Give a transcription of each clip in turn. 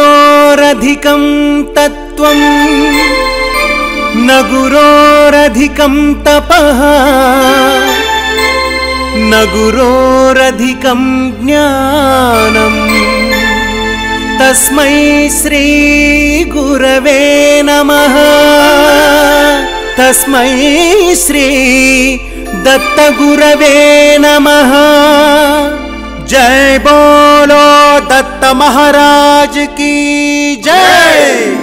గురోరధికం తత్వం న గురోరధికం తపః న గురోరధికం జ్ఞానం తస్మై శ్రీ గురవే నమః తస్మై శ్రీ దత్తగురవే నమః జై బోలో దత్త మహారాజ్ की జై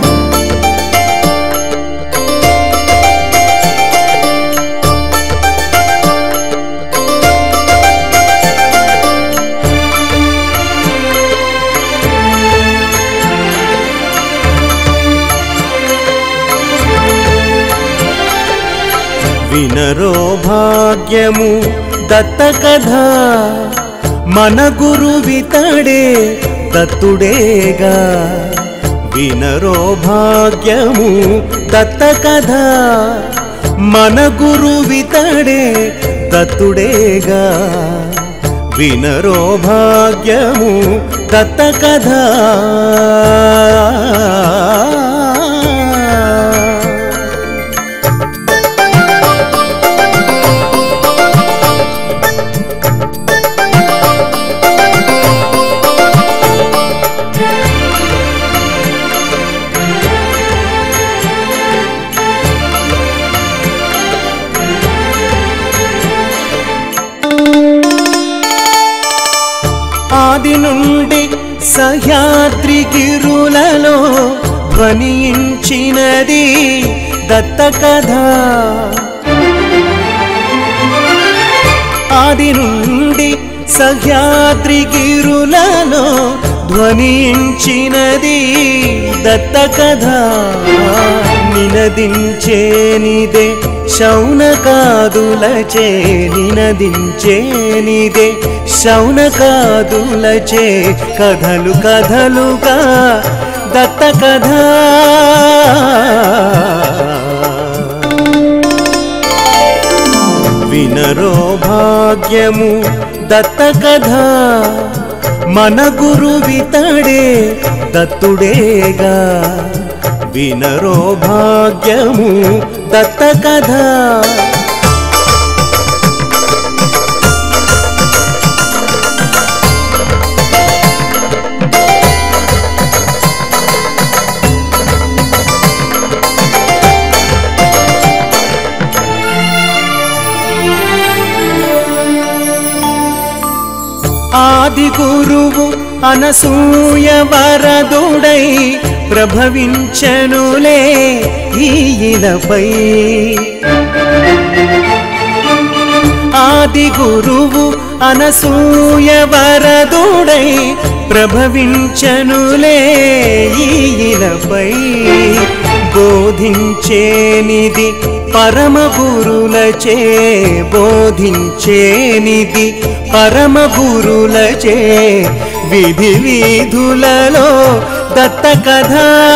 వినరో భాగ్యము దత్త కథ మన గురువితడే దత్తుడేగా వినరో భాగ్యము దత్త కథ మన గురువితడే దత్తుడేగా వినరో భాగ్యము దత్త కథ ఆది నుండి సహ్యాద్రి గిరులలో ధ్వనించినది దత్త కథ ఆది నుండి సహ్యాద్రి గిరులలో ధ్వనించినది దత్త కథ నినదించేనిదే శౌనకాదులచే నినదించేనిదే శౌనకాదులచే కథలు కథలుగా దత్త కథ వినరో భాగ్యము దత్త కథ మన గురువితడే దత్తుడేగా వినరో భాగ్యము దత్త కథ ఆది గురువు అనసూయ వరదుడై ప్రభవించనులే ఈయనపై ఆది గురువు అనసూయ వరదుడై ప్రభవించనులే ఈయనపై బోధించేనిది పరమ గురులచే బోధించేనిది పరమ గురులచే విధి వీధులలో దత్త కథ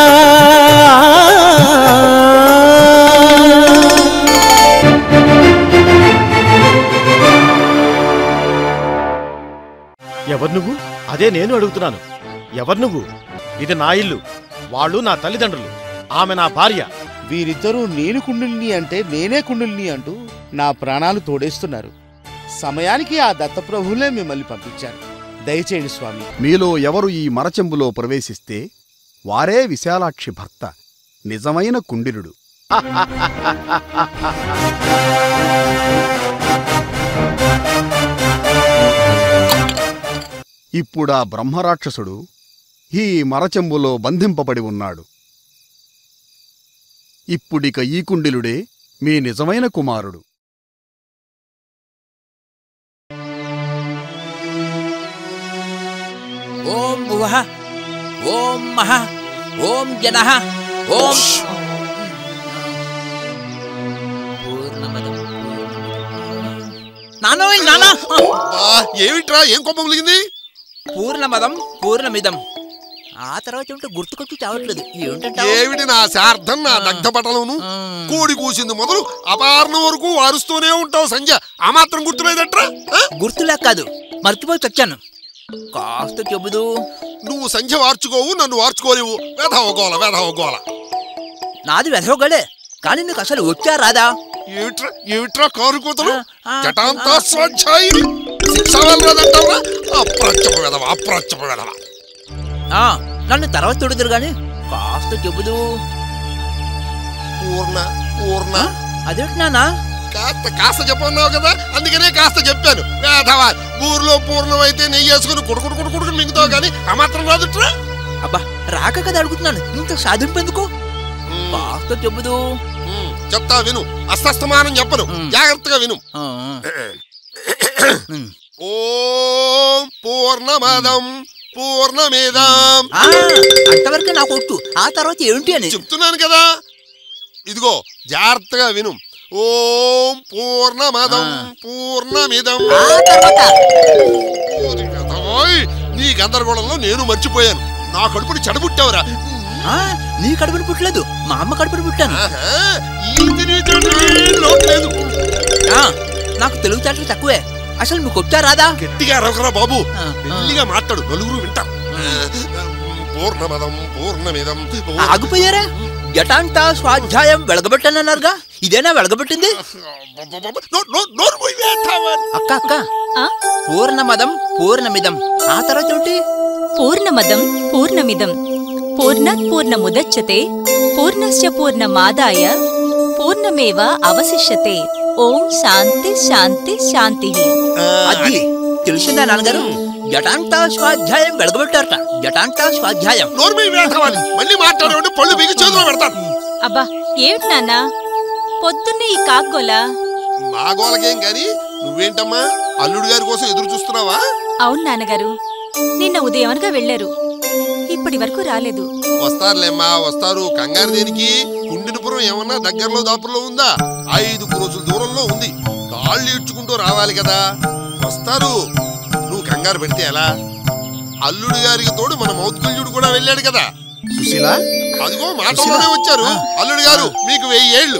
ఎవరు నువ్వు అదే నేను అడుగుతున్నాను ఎవరు నువ్వు ఇది నా ఇల్లు వాళ్ళు నా తల్లిదండ్రులు ఆమె నా భార్య వీరిద్దరూ నేను కుండుల్ని అంటే నేనే కుండుల్ని అంటూ నా ప్రాణాలు తోడేస్తున్నారు సమయానికి ఆ దత్తప్రభువులే మిమ్మల్ని పంపించారు దయచేయండి స్వామి మీలో ఎవరు ఈ మరచెంబులో ప్రవేశిస్తే వారే విశాలాక్షి భర్త నిజమైన కుండిలుడు ఇప్పుడా బ్రహ్మరాక్షసుడు ఈ మరచెంబులో బంధింపబడి ఉన్నాడు ఇప్పుడిక ఈ కుండిలుడే మీ నిజమైన కుమారుడు ఓం భువః ఓం మహ ఓం జనః ఓం పూర్ణమదం నానోయ్ నానా ఏమిట్రా ఏం కోపం కలిగింది పూర్ణమదం పూర్ణమిదం ఆ తర్వాత ఏమిటో గుర్తుకొచ్చి చావట్లేదు ఏమిటంటావు ఏమిటి నా శార్థం నా దగ్ధ పటలవును కోడి కూసింది మొదలు అపారణం వరకు వారుస్తూనే ఉంటావు సంజ ఆ మాత్రం గుర్తులేదట్రా ఆ? గుర్తులా కాదు మర్చిపోయి చచ్చాను కాస్త చెబుదు నువ్వు సంధ్య వార్చుకోవు నన్ను వార్చుకోలేవు వేధవగోల వేధవగోల నాది వెధవగడే కానీ నీకు అసలు వచ్చా రాదా ఏమిట్రా ఏమిట్రా కారు కూతలు ఆ, ఆ, జటాంతా స్వాధ్యాయుని శిక్ష వెళ్ళదంటావా అప్రచ్చప వెదవ అప్రచ్చప వెదవ ఆ, నన్ను తర్వాత తొడుదురు గాని కాస్త చెబుదు పూర్ణ పూర్ణ అదేంటి నానా కాస్త కాస్త చెప్పన్నావు కదా అందుకనే కాస్త చెప్పాను వేధవా ఊర్లో పూర్ణం అయితే నెయ్యి వేసుకుని కుడుకుడు కుడుకుడు మింగుతావు కానీ ఆ మాత్రం రాదుట్రా అబ్బా రాక కదా అడుగుతున్నాను ఇంత సాధింపు ఎందుకు కాస్త చెబుదు ఉమ్, చెప్తా విను అస్తస్తమానం చెప్పను ఉమ్. జాగ్రత్తగా విను ఆ, ఉమ్. ఓం పూర్ణమదం పూర్ణమేదం ఆ, అంతవరకు నాకు ఒట్టు ఆ తర్వాత ఏంటి అని చెప్తున్నాను కదా ఇదిగో జాగ్రత్తగా విను ఓం పూర్ణమదం ఆ. పూర్ణమిదం ఆ తర్వాత ఓరి వెధవోయ్, నీ గందరగోళంలో నేను మర్చిపోయాను నా కడుపుని చెడబుట్టావురా ఆ, నీ కడుపుని పుట్టలేదు మా అమ్మ కడుపుని పుట్టాను ఆహా, ఈ తెలివితేటలకి లోటు లేదు ఆ, నాకు తెలుగుతాటలు తక్కువే అసలు మీకు వచ్చా రాదా గట్టిగా రవకరా బాబు ఆ, ఆ. మెల్లిగా మాట్లాడు నలుగురు వింటాం పూర్ణమదం పూర్ణమిదం పూర్ణ- ఆగిపోయారా జటాంత స్వాధ్యాయం వెలగబెట్టానన్నారుగా ఇదేనా వెలగబెట్టింది నో- నో- నోరు మూయి వేస్తావా? అక్క అక్క ఆ? పూర్ణమదం పూర్ణమిదం ఆ తర్వాత ఏంటి పూర్ణమదం పూర్ణమిదం పూర్ణాత్ పూర్ణముదచ్చతే పూర్ణస్య పూర్ణమాదాయ పూర్ణమేవ అవశిష్యతే ఓం శాంతి శాంతి శాంతి ఆ, అది తెలిసిందా నాన్నగారు జటాంత స్వాధ్యాయం వెలగబెట్టారట జటాంత స్వాధ్యాయం నోరు మూయి వేస్తావాలి మళ్ళీ మాట్లాడేవాడి పళ్ళు బిగి చేతిలో పెడతాను అబ్బా ఏమిటి నాన్న పొద్దున్నే ఈ కాగ్గోలా మా గోలకేం గాని నువ్వేంటమ్మా అల్లుడు గారి కోసం ఎదురు చూస్తున్నావా అవును నాన్నగారు నిన్న ఉదయమనగా వెళ్లారు ఇప్పటి వరకు రాలేదు వస్తారులేమ్మా వస్తారు కంగారు దేనికి కుండినపురం ఏమన్నా దగ్గరలో దాపులో ఉందా ఐదు రోజుల దూరంలో ఉంది కాళ్ళు ఈడ్చుకుంటూ రావాలి కదా వస్తారు నువ్వు కంగారు పెడితే ఎలా అల్లుడు గారికి తోడు మన మౌత్కుల్యుడు కూడా వెళ్ళాడు కదా సుశీల అదిగో మాటలోనే వచ్చారు అల్లుడు గారు మీకు వెయ్యి ఏళ్ళు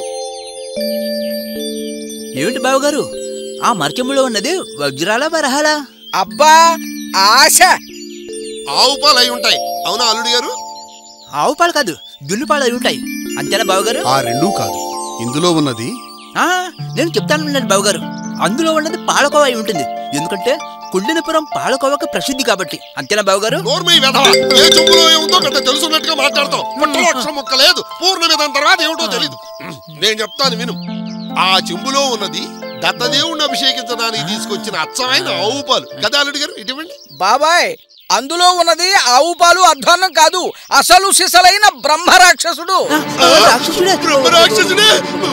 ఏమిటి బావగారు ఆ మర్చెములో ఉన్నది వజ్రాల వరహాలా అబ్బా ఆశ ఆవు పాలు అయి ఉంటాయి అవునా అల్లుడు గారు ఆవు పాలు కాదు జున్ను పాలు అయి ఉంటాయి అంతేనా బావగారు ఆ రెండూ కాదు ఇందులో ఉన్నది ఆ నేను చెప్తాను వినండి బావగారు అందులో ఉన్నది పాలకోవ అయి ఉంటుంది ఎందుకంటే కుండినపురం పాలకోవకి ప్రసిద్ధి కాబట్టి అంతేనా బావగారు నోర్మై వెధవ ఏ చెంబులో ఏముందో పెద్ద తెలుసున్నట్టుగా మాట్లాడతాం పుట్టలో అక్షరం ముక్క లేదు పూర్ణమిదం తర్వాత ఏమిటో తెలీదు నేను చెప్తాను విను ఆ చెంబులో ఉన్నది దత్తదేవుణ్ణి అభిషేకించడానికి తీసుకొచ్చిన అచ్చమైన ఆవు పాలు కదా అల్లుడు గారు ఇటువంటి బాబాయ్ అందులో ఉన్నది ఆవు పాలు అధ్వాన్నం కాదు అసలు సిసలైన బ్రహ్మ రాక్షసుడు ఆ, రాక్షసుడే బ్రహ్మరాక్షసుడే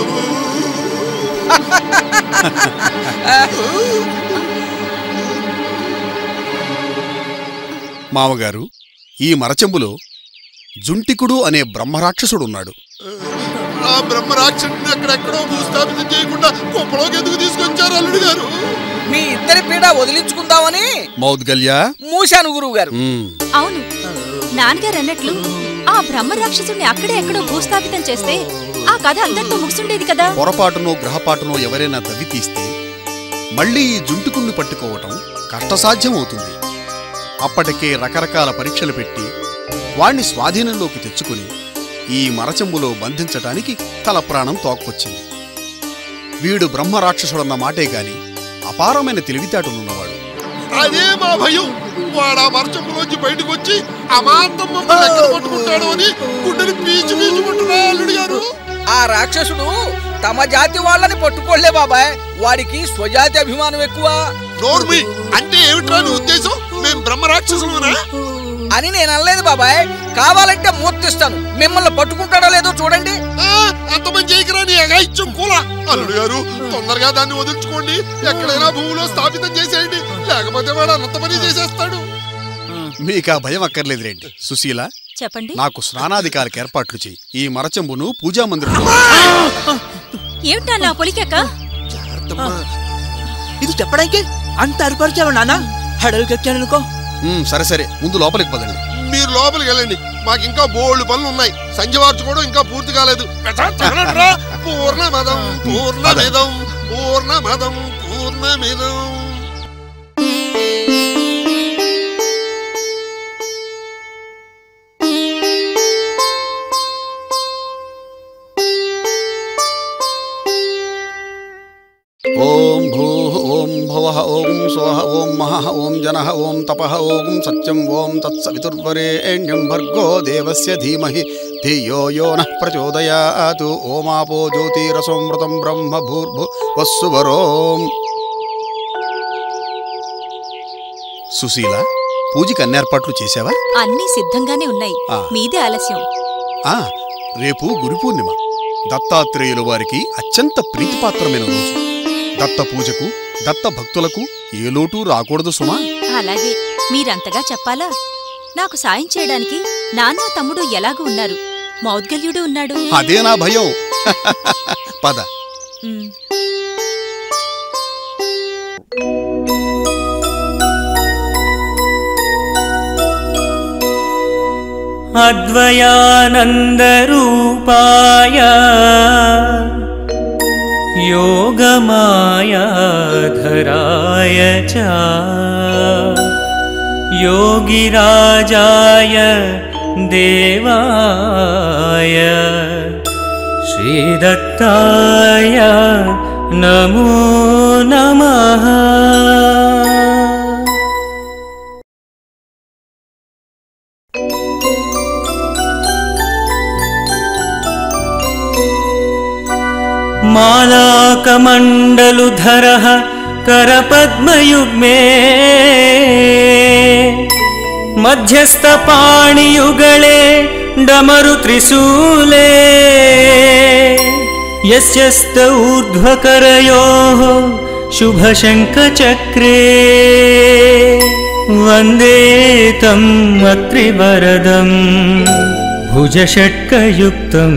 మామగారు ఈ మరచెంబులో జుంటికుడు అనే బ్రహ్మరాక్షసుడున్నాడు ఆ బ్రహ్మరాక్షసుని ఎక్కడెక్కడో భూస్థాపితం చేయకుండా కుప్పలోకి ఎందుకు తీసుకొచ్చారు అల్లుడు గారు మీ ఇద్దరి పీడ వదిలించుకుందామని మౌద్గల్య మూశాను గురువు గారు ఉమ్, అవును నాన్నగారు అన్నట్లు ఆ బ్రహ్మ రాక్షసుని అక్కడే ఎక్కడో భూస్థాపితం చేస్తే ఆ కథ అందరితో ముగిసుండేది కదా పొరపాటునో గ్రహపాటునో ఎవరైనా దవ్వి తీస్తే మళ్ళీ ఈ జుంటుకుణ్ణి పట్టుకోవటం కష్టసాధ్యం అవుతుంది అప్పటికే రకరకాల పరీక్షలు పెట్టి వాణ్ణి స్వాధీనంలోకి తెచ్చుకుని ఈ మరచెంబులో బంధించటానికి తల ప్రాణం తోక్కొచ్చింది వీడు బ్రహ్మరాక్షసుడన్న మాటే గాని అపారమైన తెలివితేటలున్నవాడు అదే మా భయం వాడు ఆ మరచంపులోంచి బయటకు వచ్చి అమాంతం మమ్మల్ని ఎక్కడ పట్టుకుంటాడు అని గుడ్డని పీచు పీచుకుంటున్నా అల్లుడు గారు ఆ రాక్షసుడు తమ జాతి వాళ్ళని పట్టుకోలే బాబాయ్ వాడికి స్వజాతి అభిమానం ఎక్కువ నోర్మి అంటే ఏమిట్రా నీ ఉద్దేశం మేము బ్రహ్మరాక్షసులమనా అని నేను అనలేదు బాబాయ్ కావాలంటే మూర్తిస్తాను మిమ్మల్ని పట్టుకుంటాడో లేదో చూడండి ఆ, అంత మంచి చేయకరా నీ అగాయిత్యం కూల అల్లుడు గారు తొందరగా దాన్ని వదులుచుకోండి ఎక్కడైనా భూమిలో స్థాపితం చేసేయండి లేకపోతే వాడు అనంత పని చేసేస్తాడు మీకు ఆ భయం అక్కర్లేదులేండి సుశీల చెప్పండి నాకు స్నానాధికారికి ఏర్పాట్లు చెయ్యి ఈ మరచెంబును పూజా మందిరంలో ఏమిటా నా పొలికెక్క ఇది చెప్పడానికి అంత అరిపరిచావా నాన్న హడలుకి వచ్చాననుకో ఉమ్, సరే సరే ముందు లోపలికి పదండి మీరు లోపలికి వెళ్ళండి మాకు ఇంకా బోల్డ్ పనులు ఉన్నాయి సంధ్య వార్చుకోవడం ఇంకా పూర్తి కాలేదు తగలడ్రా. పూర్ణమదం పూర్ణమిదం పూర్ణమదం పూర్ణమిదం భువః ఓం సోహ ఓం మహః ఓం జనః ఓం తపః ఓం సత్యం ఓం తత్సవితుర్వరేణ్యం భర్గో దేవస్య ధీమహి ధియో యో నః ప్రచోదయాతు ఓమాపో జ్యోతిరసోమృతం బ్రహ్మ భూర్భు వస్సువరోం సుశీల పూజకి అన్ని ఏర్పాట్లు చేశావా అన్నీ సిద్ధంగానే ఉన్నాయి ఆ. మీదే ఆలస్యం ఆ రేపు గురు పూర్ణిమ దత్తాత్రేయుల వారికి అత్యంత ప్రీతిపాత్రమైన రోజు దత్త పూజకు దత్త భక్తులకు ఏ లోటు రాకూడదు సుమా అలాగే మీరంతగా చెప్పాలా నాకు సాయం చేయడానికి నాన్న తమ్ముడు ఎలాగూ ఉన్నారు మౌద్గల్యుడు ఉన్నాడు అదే నా భయం పద ఉమ్. अद्वयानन्दरूपाय योगमायाधराय च योगिराजाय देवाय श्रीदत्ताय नमो नमः मालाकमण्डलुधरः करपद्मयुग्मे मध्यस्थपाणियुगळे डमरुत्रिशूले यस्यस्त ऊर्ध्वकरयोः शुभशङ्खचक्रे वन्दे तं अत्रिवरदम् भुजषट्कयुक्तम्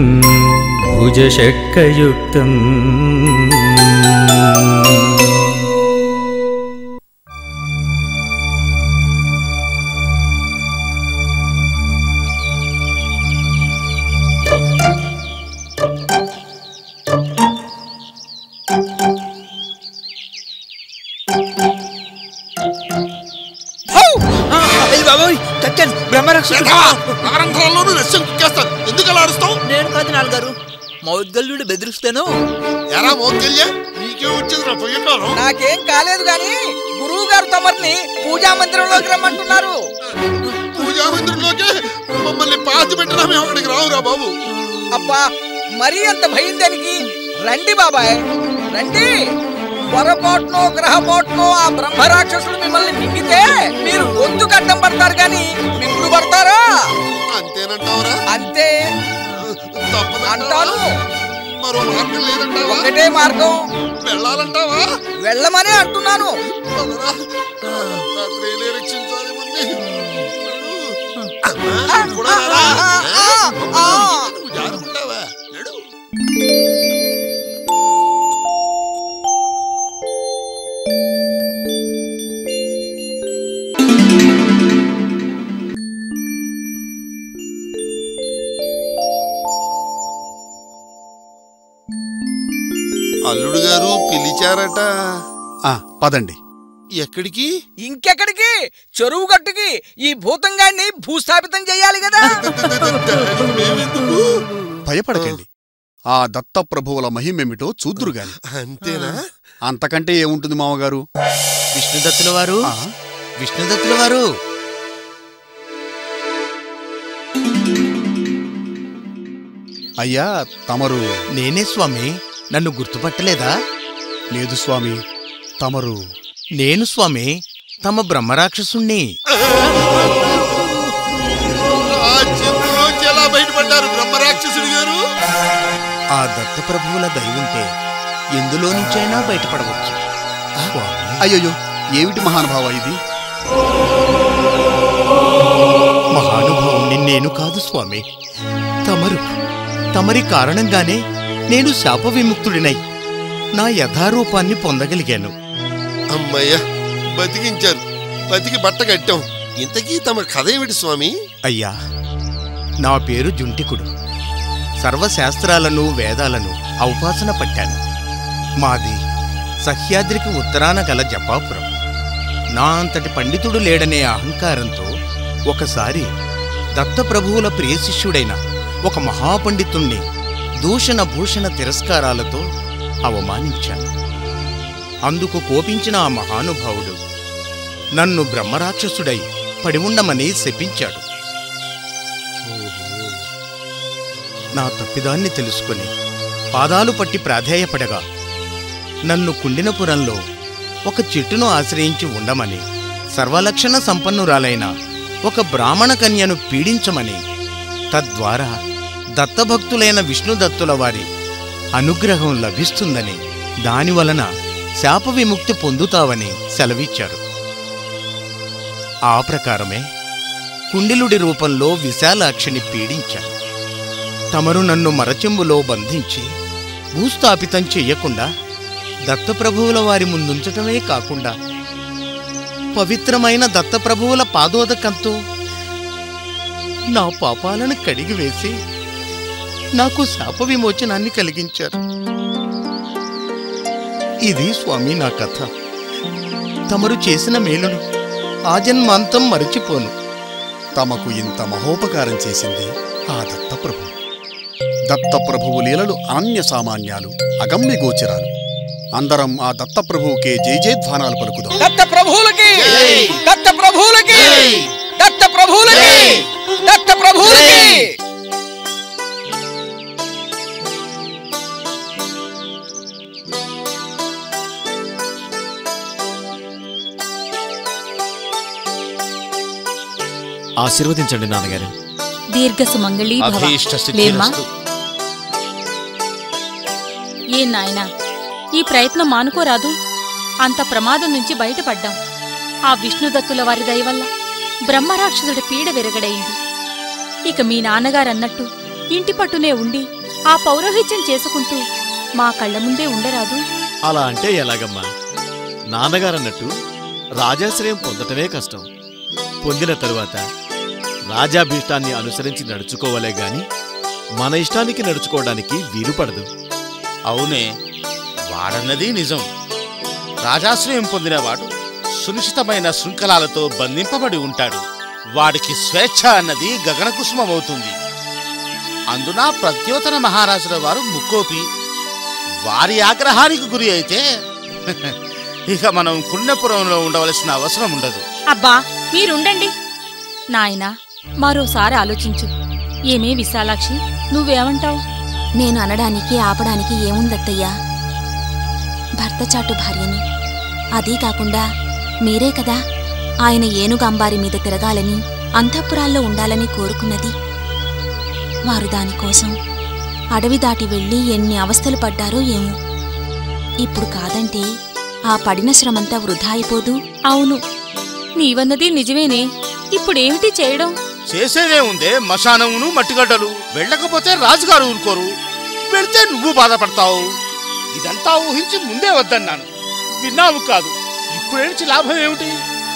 भुजषट्कयुक्तम् హౌ! ఆ, అయ్య బాబోయ్ చచ్చాను బ్రహ్మరక్షకుడు నగరంధ్రాల్లోనూ రష్యం కుక్కేస్తాను ఎందుకు అలా అరుస్తావు నేను కాదు నాన్నగారు మౌద్గల్యుడు బెదిరిస్తాను ఎరా మోత్కెళ్ళే నీకే వచ్చింది నా పొయ్యకాలం నాకేం కాలేదు గాని గురువు గారు తమరిని పూజా మందిరంలోకి రమ్మంటున్నారు పూజా మందిరంలోకి మమ్మల్ని పాతి పెట్టినా మేము అక్కడికి రావురా బాబు అబ్బా మరీ అంత భయం దానికి రండి బాబాయ్ రండి పొరపాటునో గ్రహపాటునో ఆ బ్రహ్మరాక్షసుడు మిమ్మల్ని మింగితే మీరు గొంతు కట్టం పడతారు కానీ మింగుడు పడతారా అంతేనంటావరా అంతే తప్పదంటావా? అంటాను మరో మార్గం లేదంటావా ఒకటే మార్గం వెళ్ళాలంటావా వెళ్ళమనే అంటున్నాను పదరా. దత్తాత్రేయులే రక్షించాలి మన్ని. అమ్మా, నువ్వు కూడా రారా? ఆ, ఆ, ఆ. నువ్వు జారుకుంటావా నడు. అల్లుడు గారు పిలిచారట ఆ పదండి ఎక్కడికి ఇంకెక్కడికి చెరువు గట్టుకి ఈ భూతంగాన్ని భూస్థాపితం చేయాలి కదా మేమెందుకు? భయపడకండి ఆ దత్త ప్రభువుల మహిమేమిటో చూద్దురుగాని అంతేనా అంతకంటే ఏముంటుంది మామగారు విష్ణుదత్తుల వారు ఆ, విష్ణుదత్తుల వారు అయ్యా తమరు నేనే స్వామి నన్ను గుర్తుపట్టలేదా లేదు స్వామి తమరు నేను స్వామి తమ బ్రహ్మరాక్షసుణ్ణి ఆ చెరువులోంచి ఎలా బయటపడ్డారు బ్రహ్మరాక్షసుడు గారు ఆ దత్తప్రభువుల దయవుంటే ఎందులో నుంచైనా బయటపడవచ్చు స్వామి అయ్యయ్యో ఏమిటి మహానుభావ ఇది మహానుభావుణ్ణి నేను కాదు స్వామి తమరు తమరి కారణంగానే నేను శాప విముక్తుడినై నా యథారూపాన్ని పొందగలిగాను అమ్మయ్య బతికించారు బతికి బట్ట కట్టాం ఇంతకీ తమ కథ ఏమిటి స్వామి అయ్యా నా పేరు జుంటికుడు సర్వశాస్త్రాలను వేదాలను ఔపాసన పట్టాను మాది సహ్యాద్రికి ఉత్తరాన గల జపాపురం నా అంతటి పండితుడు లేడనే అహంకారంతో ఒకసారి దత్తప్రభువుల ప్రియ శిష్యుడైన ఒక మహాపండితుణ్ణి దూషణ భూషణ తిరస్కారాలతో అవమానించాను అందుకు కోపించిన ఆ మహానుభావుడు నన్ను బ్రహ్మరాక్షసుడై పడి ఉండమని శపించాడు నా తప్పిదాన్ని తెలుసుకొని పాదాలు పట్టి ప్రాధేయపడగా నన్ను కుండినపురంలో ఒక చెట్టును ఆశ్రయించి ఉండమని సర్వలక్షణ సంపన్నురాలైన ఒక బ్రాహ్మణ కన్యను పీడించమని తద్వారా దత్తభక్తులైన విష్ణుదత్తుల వారి అనుగ్రహం లభిస్తుందని దానివలన శాప విముక్తి పొందుతావని సెలవిచ్చారు ఆ ప్రకారమే కుండిలుడి రూపంలో విశాలాక్షిని పీడించాను తమరు నన్ను మరచెంబులో బంధించి భూస్థాపితం చెయ్యకుండా దత్తప్రభువుల వారి ముందుంచటమే కాకుండా పవిత్రమైన దత్తప్రభువుల పాదోదకంతో నా పాపాలను కడిగివేసి నాకు శాప విమోచనాన్ని కలిగించారు ఇది స్వామి నా కథ తమరు చేసిన మేలును ఆజన్మాంతం మరచిపోను తమకు ఇంత మహోపకారం చేసింది ఆ దత్తప్రభు దత్తప్రభువు లీలలు అనన్య సామాన్యాలు అగమ్య గోచరాలు అందరం ఆ దత్తప్రభువుకే జై జయధ్వానాలు పలుకుదాం దత్త ప్రభువులకి దత్త ప్రభువులకి దత్త ప్రభువులకి దత్త ప్రభువులకి ఆశీర్వదించండి నాన్నగారు దీర్ఘ సుమంగళీ భవ అభీష్ట లేమ్మా సిద్ధిరస్తు ఏ నాయనా ఈ ప్రయత్నం మానుకోరాదు అంత ప్రమాదం నుంచి బయటపడ్డాం ఆ విష్ణుదత్తుల వారి దయ వల్ల బ్రహ్మరాక్షసుడి పీడ విరగడైంది ఇక మీ నాన్నగారన్నట్టు ఇంటి పట్టునే ఉండి ఆ పౌరోహిత్యం చేసుకుంటూ మా కళ్ళ ముందే ఉండరాదు అలా అంటే ఎలాగమ్మా నాన్నగారన్నట్టు రాజాశ్రయం పొందటమే కష్టం పొందిన తరువాత రాజాభీష్టాన్ని అనుసరించి నడుచుకోవాలే గాని మన ఇష్టానికి నడుచుకోవడానికి వీలు పడదు అవునే వాడన్నది నిజం రాజాశ్రయం పొందినవాడు సునిశ్చితమైన శృంఖలాలతో బంధింపబడి ఉంటాడు వాడికి స్వేచ్ఛ అన్నది గగనకుసుమమవుతుంది అందున ప్రత్యోతన మహారాజుల వారు ముక్కోపి వారి ఆగ్రహానికి గురి అయితే ఇక మనం పుణ్యపురంలో ఉండవలసిన అవసరం ఉండదు అబ్బా మీరుండండి నాయనా మరోసారి ఆలోచించు ఏమే విశాలాక్షి నువ్వేమంటావు నేను అనడానికి ఆపడానికి ఏముందత్తయ్యా భర్త చాటు భార్యని అదీ కాకుండా మీరే కదా ఆయన ఏనుగు అంబారి మీద తిరగాలని అంతఃపురాల్లో ఉండాలని కోరుకున్నది వారు దానికోసం అడవి దాటి వెళ్ళి ఎన్ని అవస్థలు పడ్డారో ఏమో ఇప్పుడు కాదంటే ఆ పడిన శ్రమంతా వృధా అయిపోదు అవును నీవన్నది నిజమేనే ఇప్పుడేమిటి చేయడం చేసేదే ఉందే మశానమును మట్టిగడ్డలు వెళ్ళకపోతే రాజుగారు ఊరుకోరు వెళ్తే నువ్వు బాధపడతావు ఇదంతా ఊహించి ముందే వద్దన్నాను విన్నావు కాదు ఇప్పుడేంచి లాభం ఏమిటి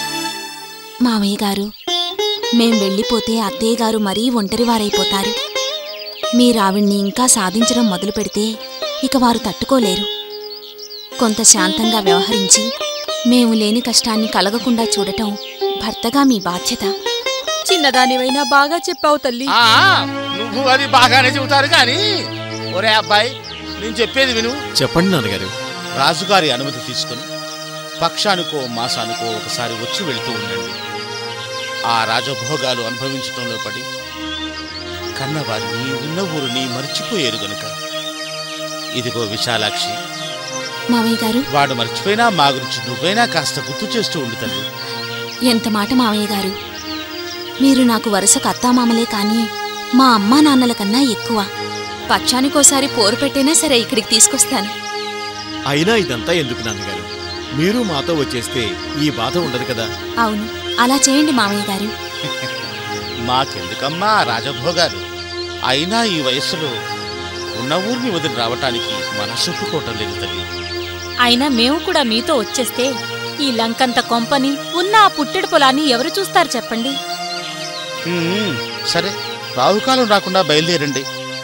మావయ్య గారు మేం వెళ్ళిపోతే అత్తయ్య గారు మరీ ఒంటరివారైపోతారు మీరావిణ్ణి ఇంకా సాధించడం మొదలు పెడితే ఇక వారు తట్టుకోలేరు కొంత శాంతంగా వ్యవహరించి మేము లేని కష్టాన్ని కలగకుండా చూడటం భర్తగా మీ బాధ్యత చిన్నదానివైనా బాగా చెప్పావు తల్లి ఆ నువ్వు అది బాగానే చెబుతారు కానీ ఒరే అబ్బాయి నేను చెప్పేది విను చెప్పండి నాన్నగారు రాజుగారి అనుమతి తీసుకుని పక్షానికో మాసానికో ఒకసారి వచ్చి వెళ్తూ ఉండండి ఆ రాజభోగాలు అనుభవించటంలో పడి కన్నవారిని ఉన్న ఊరిని మర్చిపోయారు గనుక ఇదిగో విశాలాక్షి మావయ్య గారు వాడు మర్చిపోయినా మా గురించి నువ్వైనా కాస్త గుర్తు చేస్తూ ఉండు తల్లి ఎంత మాట మావయ్య గారు మీరు నాకు వరుసకు అత్తామామలే కానీ మా అమ్మా నాన్నల కన్నా ఎక్కువ పక్షానికోసారి పోరు పెట్టైనా సరే ఇక్కడికి తీసుకొస్తాను అయినా ఇదంతా ఎందుకు నాన్నగారు మీరు మాతో వచ్చేస్తే ఈ బాధ ఉండదు కదా అవును అలా చేయండి మావయ్య గారు మాకెందుకమ్మా ఆ రాజభోగాలు అయినా ఈ వయస్సులో ఉన్న ఊరిని వదిలి రావటానికి మనసు ఒప్పుకోవటం లేదు తల్లి అయినా మేము కూడా మీతో వచ్చేస్తే ఈ లంకంత కొంపని ఉన్న ఆ పుట్టెడు పొలాన్ని ఎవరు చూస్తారు చెప్పండి ఉమ్, సరే రాహుకాలం రాకుండా బయలుదేరండి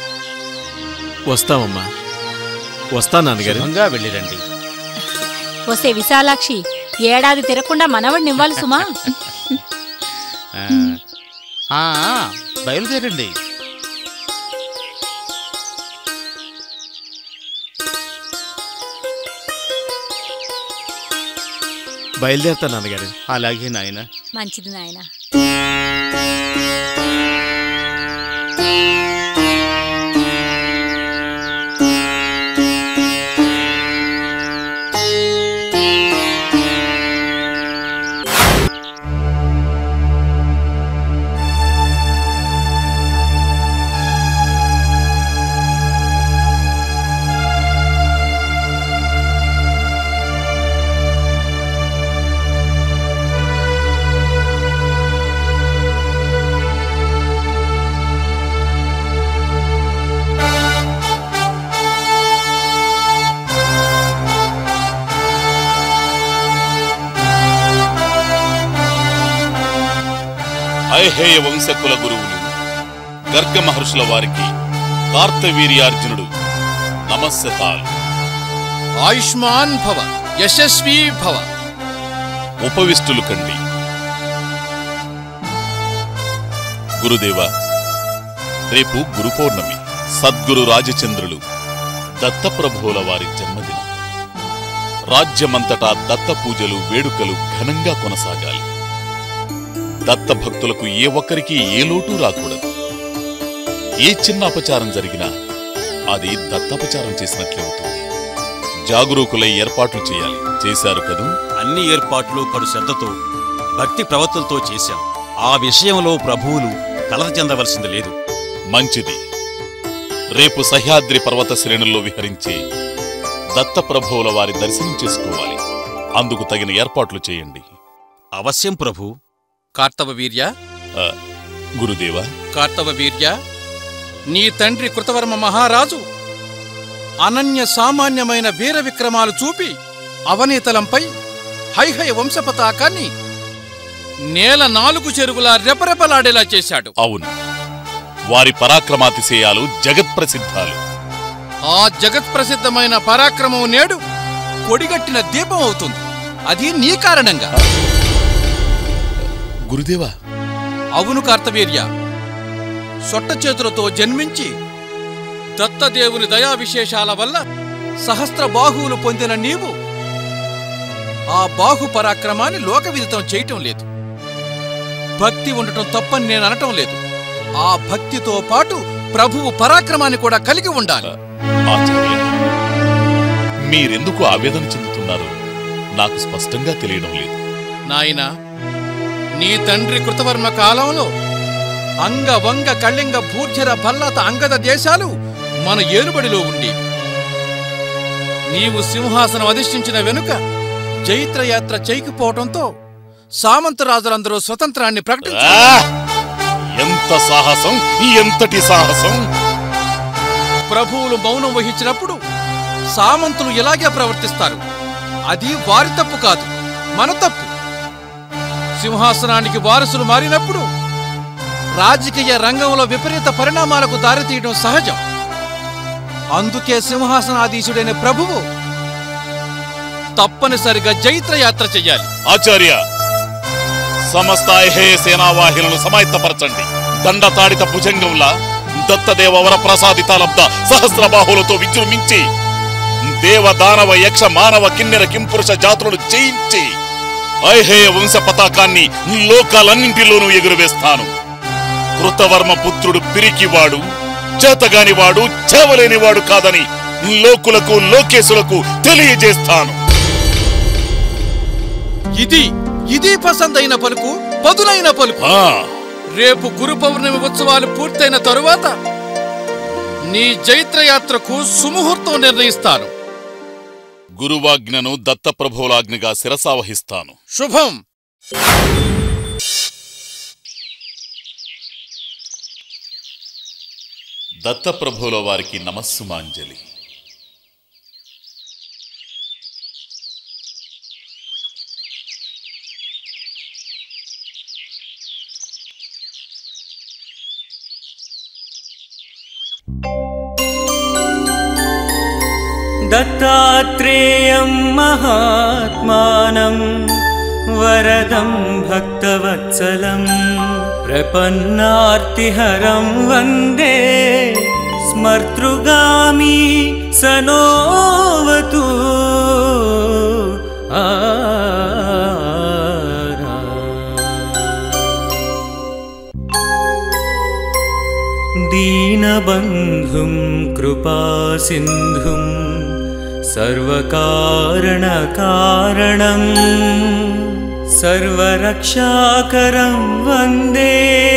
వస్తామమ్మా వస్తా నాన్నగారు శుభంగా వెళ్ళిరండి వసే విశాలాక్షి ఏడాది తిరగకుండా మనవడినివ్వాలి సుమా ఆ, ఆ, బయలుదేరండి బయలుదేరుతా నాన్నగారు అలాగే నాయన మంచిది నాయనా ఐహేయ వంశకుల గురువులు గర్గ మహర్షుల వారికి కార్తవీర్యార్జునుడు నమస్సతాలు ఆయుష్మాన్ భవ యశస్వీ భవ ఉపవిష్టులు కండి గురుదేవ రేపు గురు పౌర్ణమి సద్గురు రాజచంద్రులు దత్తప్రభువుల వారి జన్మదినం రాజ్యమంతటా దత్త పూజలు వేడుకలు ఘనంగా కొనసాగాలి దత్త భక్తులకు ఏ ఒక్కరికి ఏ లోటు రాకూడదు ఏ చిన్న అపచారం జరిగినా అది దత్తపచారం చేసినట్లే అవుతుంది జాగరూకులై ఏర్పాట్లు చేయాలి చేశారు కదూ అన్ని ఏర్పాట్లు కడు శ్రద్ధతో భక్తి ప్రవర్తనతో చేశాం ఆ విషయంలో ప్రభువులు కలత చెందవలసింది లేదు మంచిది రేపు సహ్యాద్రి పర్వత శ్రేణుల్లో విహరించే దత్తప్రభువుల వారి దర్శనం చేసుకోవాలి అందుకు తగిన ఏర్పాట్లు చేయండి అవశ్యం ప్రభు కార్తవ వీర్య ఆ, గురుదేవా కార్తవ వీర్య నీ తండ్రి కృతవర్మ మహారాజు అనన్య సామాన్యమైన వీర విక్రమాలు చూపి అవనీతలంపై హైహయ వంశపతాకాన్ని నేల నాలుగు చెరుగులా రెపరెపలాడేలా చేశాడు అవును వారి పరాక్రమాతిశయాలు జగత్ప్రసిద్ధాలు ఆ జగత్ ప్రసిద్ధమైన పరాక్రమం నేడు కొడిగట్టిన దీపం అవుతుంది అది నీ కారణంగా గురుదేవా అవును కార్తవీర్య సొట్ట చేతులతో జన్మించి దత్తదేవుని దయా విశేషాల వల్ల సహస్ర బాహువులు పొందిన నీవు ఆ బాహు పరాక్రమాన్ని లోకవిదితం చేయటం లేదు భక్తి ఉండటం తప్పని నేను అనటం లేదు ఆ భక్తితో పాటు ప్రభువు పరాక్రమాన్ని కూడా కలిగి ఉండాలి ఆచార్య మీరెందుకు ఆవేదన చెందుతున్నారు నాకు స్పష్టంగా తెలియడం లేదు నాయనా నీ తండ్రి కృతవర్మ కాలంలో అంగ వంగ కళింగ భూర్జర భల్లత అంగద దేశాలు మన ఏలుబడిలో ఉండి నీవు సింహాసనం అధిష్ఠించిన వెనుక జైత్రయాత్ర చేయకపోవటంతో సామంతరాజులందరూ స్వతంత్రాన్ని ఆ! ప్రకటించారు ఎంత సాహసం ఎంతటి సాహసం ప్రభువులు మౌనం వహించినప్పుడు సామంతులు ఇలాగే ప్రవర్తిస్తారు అది వారి తప్పు కాదు మన తప్పు సింహాసనానికి వారసులు మారినప్పుడు రాజకీయ రంగంలో విపరీత పరిణామాలకు దారితీయడం సహజం అందుకే సింహాసనాధీశుడైన ప్రభువు తప్పనిసరిగా జైత్రయాత్ర చెయ్యాలి ఆచార్య సమస్త ఐహేయ సేనావాహినులను సమాయత్తపరచండి దండతాడిత భుజంగంలా దత్తదేవ వరప్రసాదిత లబ్ధ సహస్రబాహులతో విజృంభించి దేవ దానవ యక్ష మానవ కిన్నెర కింపురుష జాతులను జయించి ఐహేయ వంశ పతాకాన్ని లోకాలన్నింటిలోనూ ఎగురవేస్తాను కృతవర్మ పుత్రుడు పిరికివాడు చేతగానివాడు చేవలేనివాడు కాదని లోకులకు లోకేశులకు తెలియజేస్తాను ఇది ఇది పసందైన పలుకు పదునైన పలుకు ఆ రేపు గురు పౌర్ణమి ఉత్సవాలు పూర్తయిన తరువాత నీ జైత్రయాత్రకు సుముహూర్తం నిర్ణయిస్తాను గురువాజ్ఞను దత్తప్రభువులాజ్ఞగా శిరసావహిస్తాను శుభం దత్తప్రభువుల వారికి నమస్సుమాంజలి दत्तात्रेयं महात्मानं वरदं भक्तवत्सलं प्रपन्नार्तिहरं वन्दे स्मर्तृगामी सनोऽवतु आ दीनबन्धुं कृपासिन्धुं सर्वकारणकारणम् सर्वरक्षाकरं वन्दे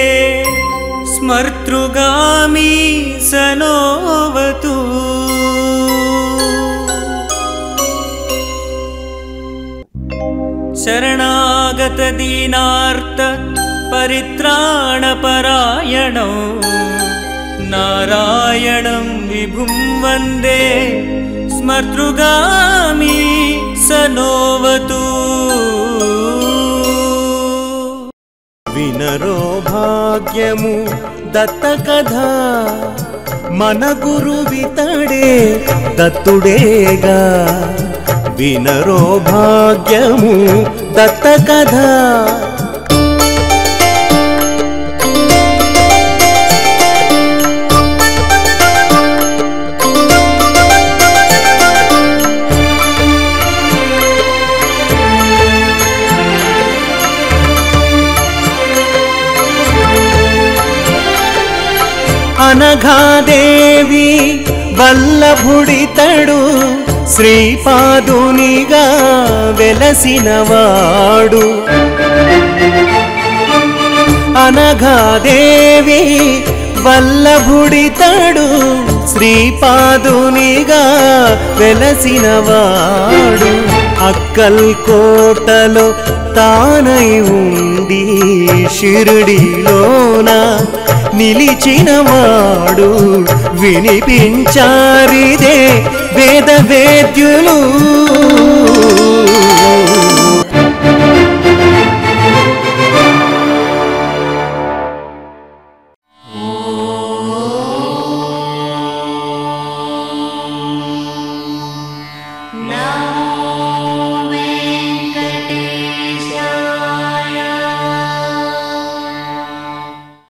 स्मर्तृगामी सनोवतु शरणागतदीनार्त परित्राणपरायणौ नारायणं विभुं वन्दे स्मर्तृगामी सनोवतु వినరో భాగ్యము దత్త కథ మన గురువితడే దత్తుడేగా వినరో భాగ్యము దత్త కథ అనఘాదేవి వల్లభుడితడు శ్రీపాదునిగా వెలసినవాడు అనఘాదేవి వల్లభుడితడు శ్రీపాదునిగా వెలసినవాడు అక్కల్ కోటలో తానై ఉండి షిరుడిలోన నిలిచినవాడు వినిపించారిదే వేద వేద్యులు